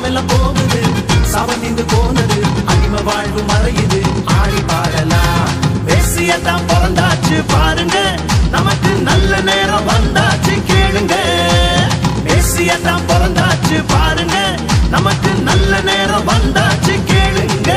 காலமெல்லாம் போகுது சவந்திந்து போனது அடிமை வாழ்வு மறையுது ஆடி பாடலாம் பேசியத்தான் பிறந்தாச்சு பாருங்க நமக்கு நல்ல நேரம் வந்தாச்சு கேளுங்க பேசியத்தான் பிறந்தாச்சு பாருங்க நமக்கு நல்ல நேரம் வந்தாச்சு கேளுங்க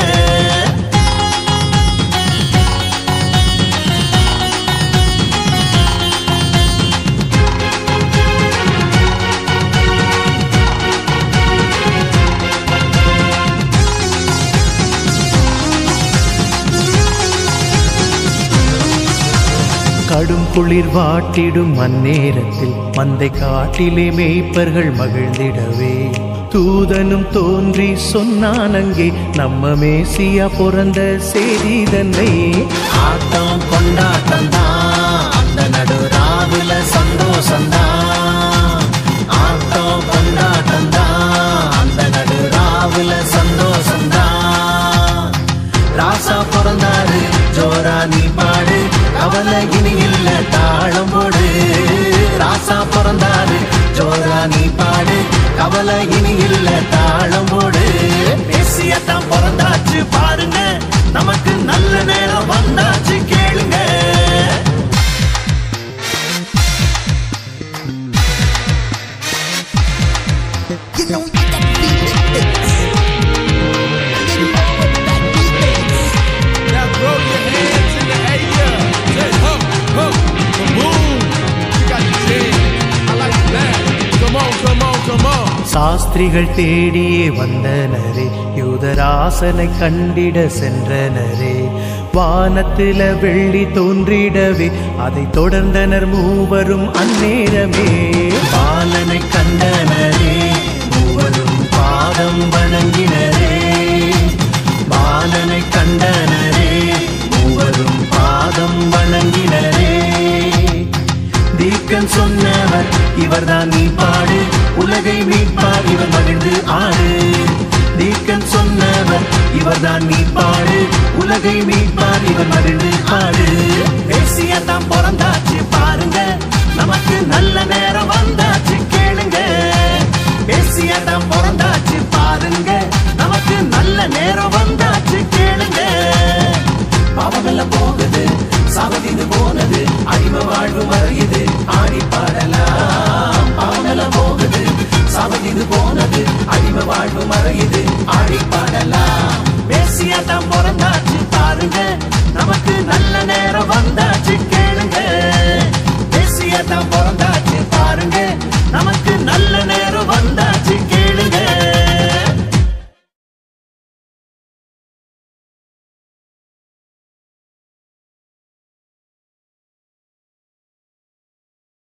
கடும் குளிர் வாட்டிடும் அந்நேரத்தில் மந்தை காட்டிலே மேய்ப்பர்கள் மகிழ்ந்திடவே தூதனும் தோன்றி சொன்னான் அங்கே நம்ம மேசியா பிறந்த செய்தி தன்னை ஆட்டம் கொண்டாட்டம் தான் அந்த நடுராவுல சந்தோஷம் தான் ஆட்டம் கொண்டாட்டம் தான் அந்த நடுராவுல சந்தோஷம் தான் ராசா பிறந்தாரு ஜோரா நீ பாடு கவலை இனி இல்ல தாளம் போடு ராசா பிறந்தாரு ஜோரா நீ பாடு கவலை இனி இல்ல தாளம் போடு பேசியத்தான் பிறந்தாச்சு பாருங்க நமக்கு நல்ல நேரம் வந்தாச்சு கேளுங்க You know you got to be this. You know what that beat is. Now throw your hands in the air. Say huh, huh, boom. You got the jam. I like that. Come on, come on, come on. சாஸ்திரிகள் தேடியே வந்தனரே யூதராசனை கண்டிட சென்றனரே வானத்தில வெள்ளி தோன்றிடவே அதை தொடர்ந்தனர் மூவரும் அந்நேரமே பாலனை கண்டனரே மூவரும் பாதம் வணங்கினரே பாலனை கண்டனரே மூவரும் பாதம் வணங்கினரே தீக்கன் சொன்னவர் இவர்தான் நீ பாடு உலகை மீட்பார் இவர் மகிழ்ந்து ஆடு தீக்கன் சொன்னவர் இவர்தான் நீ பாடு உலகை மீட்பார் இவர் மகிழ்ந்து